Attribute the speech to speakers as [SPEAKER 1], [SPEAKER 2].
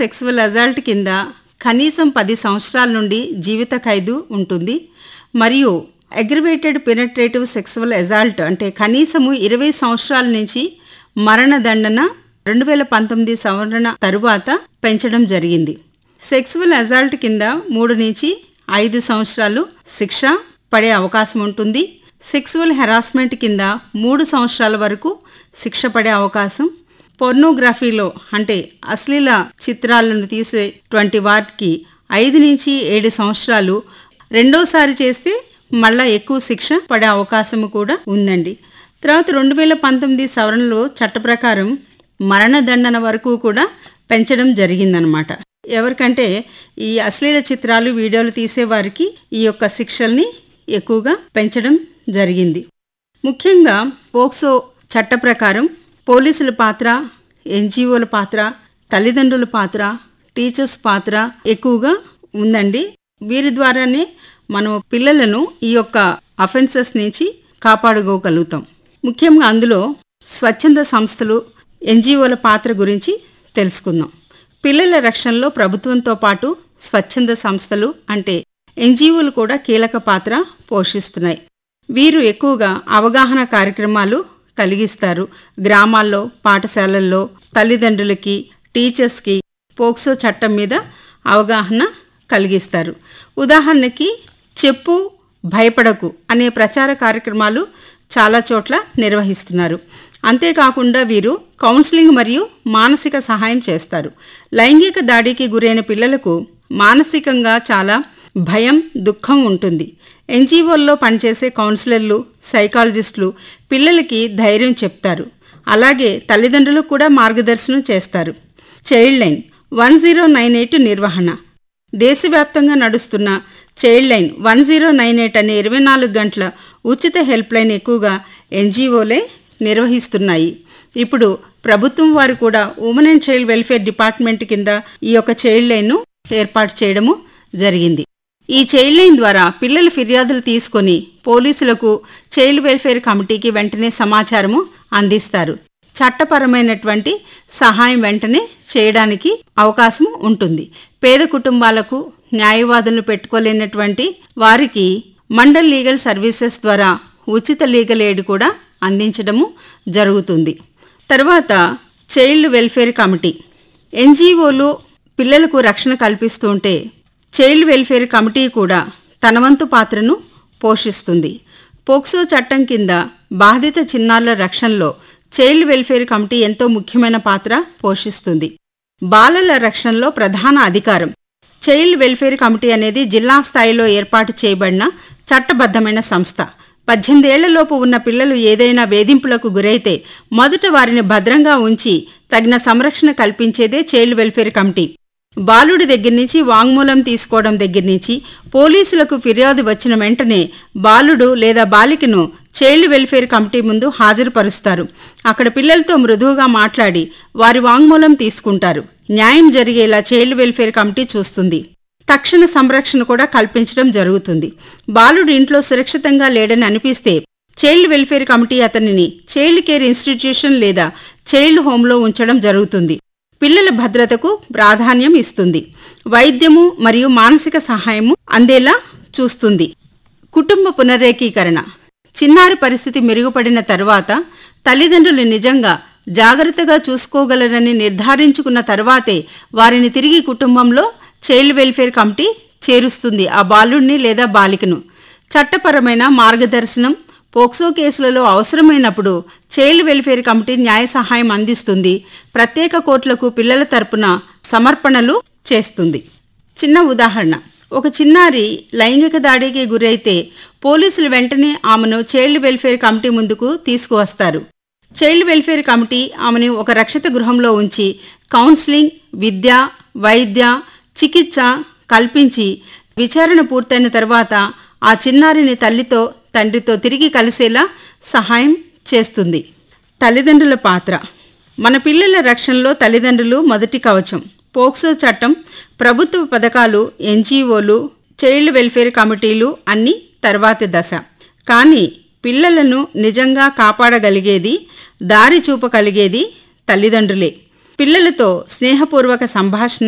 [SPEAKER 1] sexual assault కింద కనీసం పది సంవత్సరాల నుండి జీవిత ఖైదు ఉంటుంది మరియు అగ్రివేటెడ్ పెనట్రేటివ్ సెక్సువల్ అజాల్ట్ అంటే కనీసము ఇరవై సంవత్సరాల నుంచి మరణదండన రెండు వేల పంతొమ్మిది సంవరణ తరువాత పెంచడం జరిగింది సెక్సువల్ అజాల్ట్ కింద మూడు నుంచి ఐదు సంవత్సరాలు శిక్ష పడే అవకాశం ఉంటుంది సెక్సువల్ హెరాస్మెంట్ కింద మూడు సంవత్సరాల వరకు శిక్ష పడే అవకాశం పొర్నోగ్రఫీలో అంటే అశ్లీల చిత్రాలను తీసేటువంటి వాటికి ఐదు నుంచి ఏడు సంవత్సరాలు రెండోసారి చేస్తే మళ్ళా ఎక్కువ శిక్ష పడే అవకాశం కూడా ఉందండి తర్వాత రెండు వేల పంతొమ్మిది సవరణలో చట్ట ప్రకారం మరణదండన వరకు కూడా పెంచడం జరిగిందనమాట ఎవరికంటే ఈ అశ్లీల చిత్రాలు వీడియోలు తీసేవారికి ఈ యొక్క శిక్షల్ని ఎక్కువగా పెంచడం జరిగింది ముఖ్యంగా పోక్సో చట్ట ప్రకారం పోలీసుల పాత్ర ఎన్జిఓల పాత్ర తల్లిదండ్రుల పాత్ర టీచర్స్ పాత్ర ఎక్కువగా ఉందండి వీరి ద్వారానే మనం పిల్లలను ఈ యొక్క అఫెన్సెస్ నుంచి కాపాడుకోగలుగుతాం ముఖ్యంగా అందులో స్వచ్ఛంద సంస్థలు ఎన్జిఓల పాత్ర గురించి తెలుసుకుందాం పిల్లల రక్షణలో ప్రభుత్వంతో పాటు స్వచ్ఛంద సంస్థలు అంటే ఎన్జిఓలు కూడా కీలక పాత్ర పోషిస్తున్నాయి వీరు ఎక్కువగా అవగాహన కార్యక్రమాలు కలిగిస్తారు గ్రామాల్లో పాఠశాలల్లో తల్లిదండ్రులకి టీచర్స్కి పోక్సో చట్టం మీద అవగాహన కలిగిస్తారు ఉదాహరణకి చెప్పు భయపడకు అనే ప్రచార కార్యక్రమాలు చాలా చోట్ల నిర్వహిస్తున్నారు అంతేకాకుండా వీరు కౌన్సిలింగ్ మరియు మానసిక సహాయం చేస్తారు లైంగిక దాడికి గురైన పిల్లలకు మానసికంగా చాలా భయం దుఃఖం ఉంటుంది ఎన్జిఓల్లో పనిచేసే కౌన్సిలర్లు సైకాలజిస్టులు పిల్లలకి ధైర్యం చెప్తారు అలాగే తల్లిదండ్రులకు కూడా మార్గదర్శనం చేస్తారు child line one zero nine eight నిర్వహణ దేశవ్యాప్తంగా నడుస్తున్న child line one zero nine eight అనే ఇరవై నాలుగు గంటల ఉచిత హెల్ప్ లైన్ ఎక్కువగా ఎన్జిఓలే నిర్వహిస్తున్నాయి ఇప్పుడు ప్రభుత్వం వారు కూడా women and child welfare department కింద ఈ యొక్క చైల్డ్ లైన్ను ఏర్పాటు చేయడము జరిగింది ఈ చైల్డ్ లైన్ ద్వారా పిల్లల ఫిర్యాదులు తీసుకొని పోలీసులకు చైల్డ్ వెల్ఫేర్ కమిటీకి వెంటనే సమాచారము అందిస్తారు చట్టపరమైనటువంటి సహాయం వెంటనే చేయడానికి అవకాశం ఉంటుంది పేద కుటుంబాలకు న్యాయవాదులను పెట్టుకోలేనటువంటి వారికి మండల్ లీగల్ సర్వీసెస్ ద్వారా ఉచిత లీగల్ ఎయిడ్ కూడా అందించడము జరుగుతుంది తర్వాత చైల్డ్ వెల్ఫేర్ కమిటీ ఎన్జిఓలు పిల్లలకు రక్షణ కల్పిస్తూ ఉంటే చైల్డ్ వెల్ఫేర్ కమిటీ కూడా తన వంతు పాత్రను పోషిస్తుంది పోక్సో చట్టం కింద బాధిత చిన్నారుల రక్షణలో చైల్డ్ వెల్ఫేర్ కమిటీ ఎంతో ముఖ్యమైన పాత్ర పోషిస్తుంది బాలల రక్షణలో ప్రధాన అధికారం చైల్డ్ వెల్ఫేర్ కమిటీ అనేది జిల్లా స్థాయిలో ఏర్పాటు చేయబడిన చట్టబద్ధమైన సంస్థ పద్దెనిమిదేళ్లలోపు ఉన్న పిల్లలు ఏదైనా వేధింపులకు గురైతే మొదట వారిని భద్రంగా ఉంచి తగిన సంరక్షణ కల్పించేదే చైల్డ్ వెల్ఫేర్ కమిటీ బాలుడి దగ్గర నుంచి వాంగ్మూలం తీసుకోవడం దగ్గర నుంచి పోలీసులకు ఫిర్యాదు వచ్చిన వెంటనే బాలుడు లేదా బాలికను చైల్డ్ వెల్ఫేర్ కమిటీ ముందు హాజరుపరుస్తారు అక్కడ పిల్లలతో మృదువుగా మాట్లాడి వారి వాంగ్మూలం తీసుకుంటారు న్యాయం జరిగేలా చైల్డ్ వెల్ఫేర్ కమిటీ చూస్తుంది తక్షణ సంరక్షణ కూడా కల్పించడం జరుగుతుంది బాలుడు ఇంట్లో సురక్షితంగా లేడని అనిపిస్తే చైల్డ్ వెల్ఫేర్ కమిటీ అతనిని చైల్డ్ కేర్ ఇన్స్టిట్యూషన్ లేదా చైల్డ్ హోంలో ఉంచడం జరుగుతుంది పిల్లల భద్రతకు ప్రాధాన్యం ఇస్తుంది వైద్యము మరియు మానసిక సహాయము అందేలా చూస్తుంది కుటుంబ పునరేకీకరణ చిన్నారి పరిస్థితి మెరుగుపడిన తర్వాత తల్లిదండ్రులు నిజంగా జాగ్రత్తగా చూసుకోగలరని నిర్ధారించుకున్న తర్వాతే వారిని తిరిగి కుటుంబంలో చైల్డ్ వెల్ఫేర్ కమిటీ చేరుస్తుంది ఆ బాలుడిని లేదా బాలికను చట్టపరమైన మార్గదర్శనం పోక్సో కేసులలో అవసరమైనప్పుడు చైల్డ్ వెల్ఫేర్ కమిటీ న్యాయ సహాయం అందిస్తుంది ప్రత్యేక కోర్టులకు పిల్లల తరపున సమర్పణలు చేస్తుంది చిన్న ఉదాహరణ ఒక చిన్నారి లైంగిక దాడికి గురైతే పోలీసులు వెంటనే ఆమెను చైల్డ్ వెల్ఫేర్ కమిటీ ముందుకు తీసుకువస్తారు చైల్డ్ వెల్ఫేర్ కమిటీ ఆమెను ఒక రక్షిత గృహంలో ఉంచి కౌన్సిలింగ్ విద్య వైద్య చికిత్స కల్పించి విచారణ పూర్తయిన తర్వాత ఆ చిన్నారిని తల్లితో తండ్రితో తిరిగి కలిసేలా సహాయం చేస్తుంది తల్లిదండ్రుల పాత్ర మన పిల్లల రక్షణలో తల్లిదండ్రులు మొదటి కవచం పోక్సో చట్టం ప్రభుత్వ పథకాలు ఎన్జిఓలు చైల్డ్ వెల్ఫేర్ కమిటీలు అన్ని తర్వాతి దశ కానీ పిల్లలను నిజంగా కాపాడగలిగేది దారి చూపగలిగేది తల్లిదండ్రులే పిల్లలతో స్నేహపూర్వక సంభాషణ